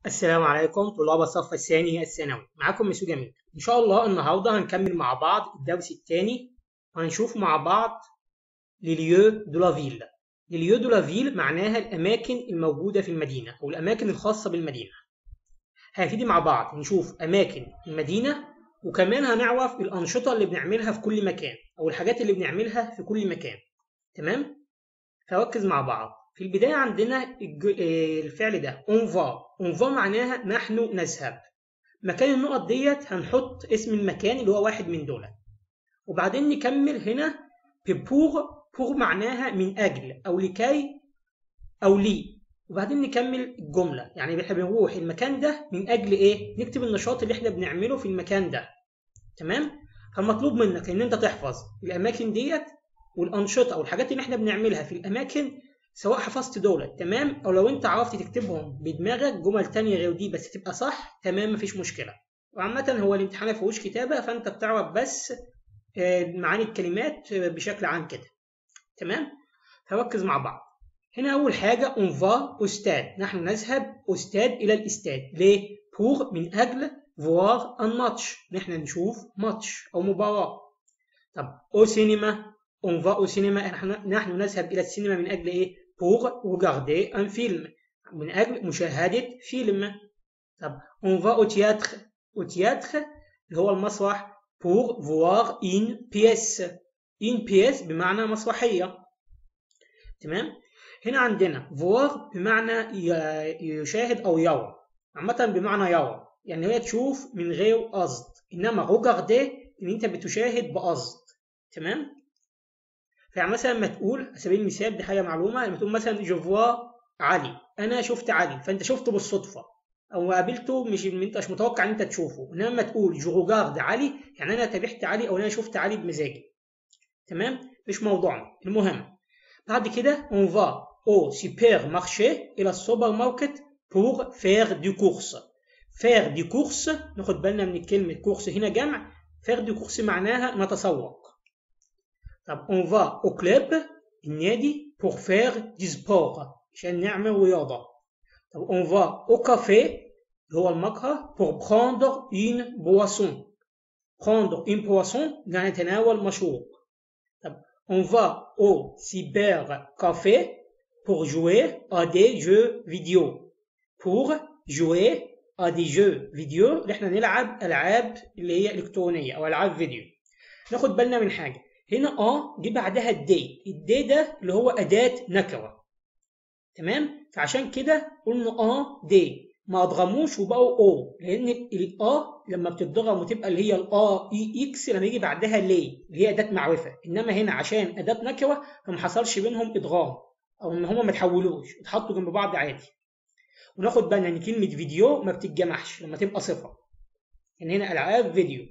السلام عليكم طلاب الصف الثاني الثانوي معاكم مسو جميل ان شاء الله النهارده هنكمل مع بعض الدرس الثاني وهنشوف مع بعض لليو دو لا فيل لليو دو لا فيل معناها الاماكن الموجوده في المدينه او الاماكن الخاصه بالمدينه هنبتدي مع بعض نشوف اماكن المدينه وكمان هنعرف الانشطه اللي بنعملها في كل مكان او الحاجات اللي بنعملها في كل مكان تمام فركز مع بعض في البداية عندنا الج- آه، الفعل ده on va on va معناها نحن نذهب مكان النقط ديت هنحط اسم المكان اللي هو واحد من دول وبعدين نكمل هنا ببور بور معناها من أجل أو لكي أو لي وبعدين نكمل الجملة يعني احنا بنروح المكان ده من أجل إيه؟ نكتب النشاط اللي احنا بنعمله في المكان ده تمام؟ فالمطلوب منك إن أنت تحفظ الأماكن ديت والأنشطة والحاجات اللي احنا بنعملها في الأماكن سواء حفظت دول تمام او لو انت عرفت تكتبهم بدماغك جمل تانية غير دي بس تبقى صح تمام مفيش مشكلة وعامة هو الامتحان مفيهوش كتابة فانت بتعرف بس آه، معاني الكلمات آه، بشكل عام كده تمام فركز مع بعض هنا اول حاجة اون فا استاد نحن نذهب استاد الى الاستاد ليه بور من اجل فوار ان ماتش نحن نشوف ماتش او مباراة طب او سينما اون فا او سينما نحن نحن نذهب الى السينما من اجل ايه pour regarder un film من أجل مشاهدة فيلم طب on va au théâtre au théâtre اللي هو المسرح pour voir une pièce une pièce بمعنى مسرحية تمام هنا عندنا voir بمعنى ي- يشاهد أو يرى عامة بمعنى يرى يعني هي تشوف من غير قصد إنما regarder إن أنت بتشاهد بقصد تمام يعني مثلا لما تقول على سبيل المثال دي حاجه معلومه لما تقول مثلا جو فوا علي انا شفت علي فانت شفته بالصدفه او قابلته مش انت مش متوقع ان انت تشوفه انما لما تقول جو روجارد علي يعني انا تابعت علي او انا شفت علي بمزاجي تمام مش موضوعنا المهم بعد كده on va au supermarché الى السوبر ماركت pour faire du course faire du course ناخد بالنا من كلمه كورس هنا جمع faire du course معناها نتسوق طب on va au club النادي pour faire du sport عشان نعمل رياضة طب on va au café اللي هو المقهى pour prendre une boisson prendre une boisson يعني نتناول مشروب طب on va au cybercafé pour jouer à des jeux vidéo pour jouer à des jeux vidéo اللي احنا نلعب ألعاب اللي هي إلكترونية أو ألعاب فيديو ناخد بالنا من حاجة هنا اه جه بعدها الدي الدي ده اللي هو أداة نكرة تمام فعشان كده قلنا اه دي ما اضغموش وبقوا او لان الاه لما بتتضغم وتبقى اللي هي الاه اي اكس لما يجي بعدها ليه اللي هي اداه معرفه انما هنا عشان اداه نكره فما حصلش بينهم ادغام او ان هما ما تحولوش اتحطوا جنب بعض عادي وناخد بالنا ان كلمه فيديو ما بتتجمعش لما تبقى صفه ان هنا العاب فيديو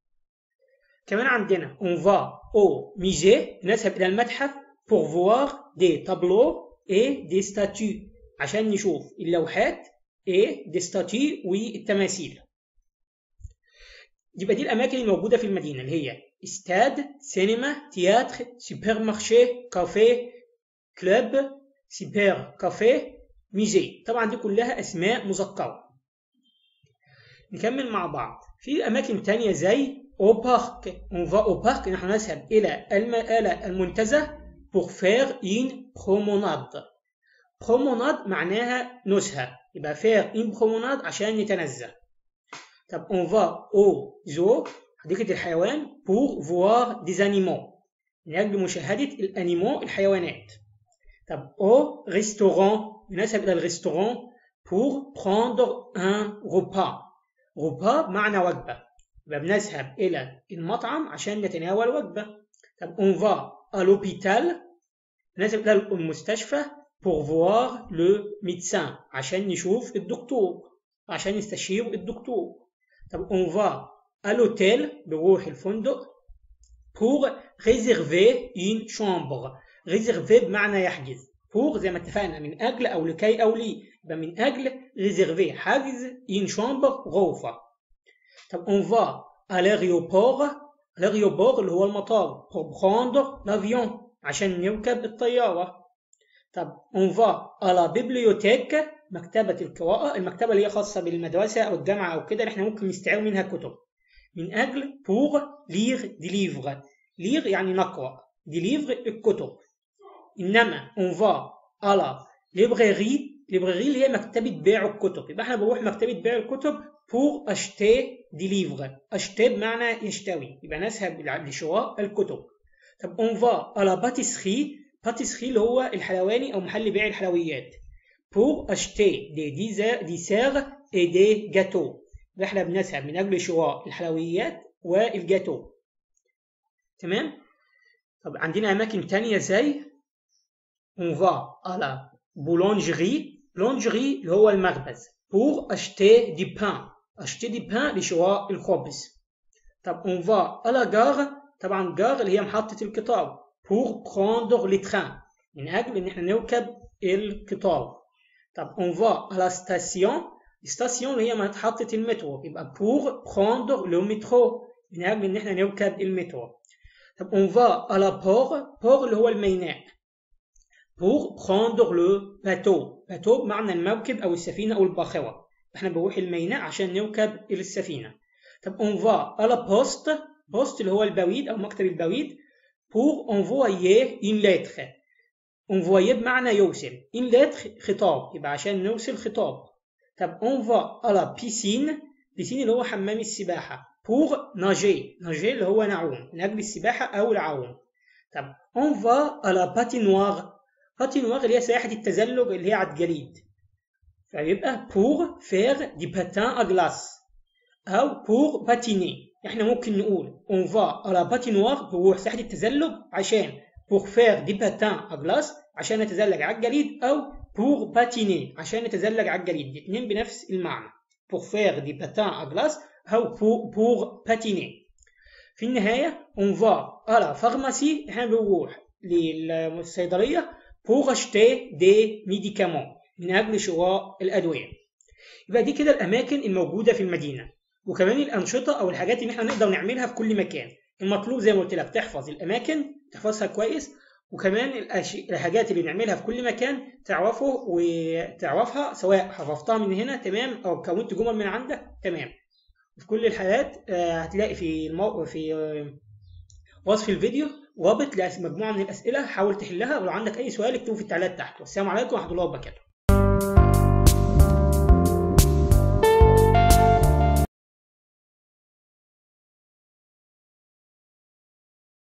كمان عندنا on va au musée نذهب إلى المتحف pour voir des tableaux et des statues عشان نشوف اللوحات et des statues والتماثيل يبقى دي الأماكن الموجودة في المدينة اللي هي استاد سينما تياتر سوبر مارشي كافيه كلوب سوبر كافيه ميزي طبعا دي كلها أسماء مذكرة نكمل مع بعض في أماكن تانية زي au parc on va au parc نحن نذهب إلى الم... إلى المنتزه pour faire une promenade promenade معناها نزهة يبقى faire une promenade عشان نتنزه طب on va au zoo حديقة الحيوان pour voir des animaux من أجل مشاهدة الأنيمو الحيوانات طب au restaurant نذهب إلى الريستوران pour prendre un repas repas معنى وجبة يبقى بنذهب إلى المطعم عشان نتناول وجبة طب on va à l'hôpital نذهب إلى المستشفى pour voir le médecin عشان نشوف الدكتور عشان نستشير الدكتور طب on va à l'hôtel بنروح الفندق pour réserver une chambre réserver بمعنى يحجز pour زي ما اتفقنا من أجل أو لكي أو لي يبقى من أجل réserver حجز une chambre غرفة طب on va à l'aéroport l'aéroport اللي هو المطار pour prendre l'avion عشان نركب الطيارة طب on va à la bibliothèque مكتبة القراءة المكتبة اللي هي خاصة بالمدرسة أو الجامعة أو كده اللي احنا ممكن نستعير منها كتب من أجل pour lire des livres lire يعني نقرأ des livres الكتب إنما on va à la librairie librairie اللي هي مكتبة بيع الكتب يبقى احنا بنروح مكتبة بيع الكتب pour acheter des livres acheter بمعنى يشتري يبقى نذهب لشراء الكتب طب on va à la pâtisserie pâtisserie اللي هو الحلواني أو محل بيع الحلويات pour acheter des desserts et des gâteaux احنا بنذهب من أجل شراء الحلويات والجاتو تمام طب عندنا أماكن تانية زي on va à la boulangerie boulangerie اللي هو المخبز pour acheter du pain acheter du pain لشراء الخبز طب on va à la gare طبعا gare اللي هي محطة القطار pour prendre le train من أجل إن احنا نركب القطار طب on va à la station station اللي هي محطة المترو يبقى pour prendre le métro من أجل إن احنا نركب المترو طب on va à la port port اللي هو الميناء pour prendre le bateau bateau بمعنى المركب أو السفينة أو الباخرة احنا بنروح الميناء عشان نركب السفينة طب on va à la poste poste اللي هو البريد أو مكتب البريد pour envoyer une lettre envoyer بمعنى يرسل une lettre خطاب يبقى عشان نرسل خطاب طب on va à la piscine piscine اللي هو حمام السباحة pour nager nager اللي هو نعوم من أجل السباحة أو العوم طب on va à la patinoire patinoire اللي هي ساحة التزلج اللي هي على الجليد فيبقى pour faire du patin à glace أو pour patiner احنا ممكن نقول on va à la patinoire بروح ساحة التزلج عشان pour faire du patin à glace عشان نتزلج على الجليد أو pour patiner عشان نتزلج على الجليد الاثنين بنفس المعنى pour faire du patin à glace أو pour, pour patiner في النهاية on va à la pharmacie احنا بنروح للصيدلية pour acheter des médicaments من أجل شراء الأدوية يبقى دي كده الأماكن الموجودة في المدينة وكمان الأنشطة أو الحاجات اللي احنا نقدر نعملها في كل مكان المطلوب زي ما قلت لك تحفظ الأماكن تحفظها كويس وكمان الحاجات اللي نعملها في كل مكان تعرفه وتعرفها سواء حفظتها من هنا تمام أو كونت جمل من عندك تمام في كل الحالات هتلاقي في المو... في وصف الفيديو رابط لمجموعة من الأسئلة حاول تحلها ولو عندك أي سؤال اكتبه في التعليقات تحت والسلام عليكم ورحمة الله وبركاته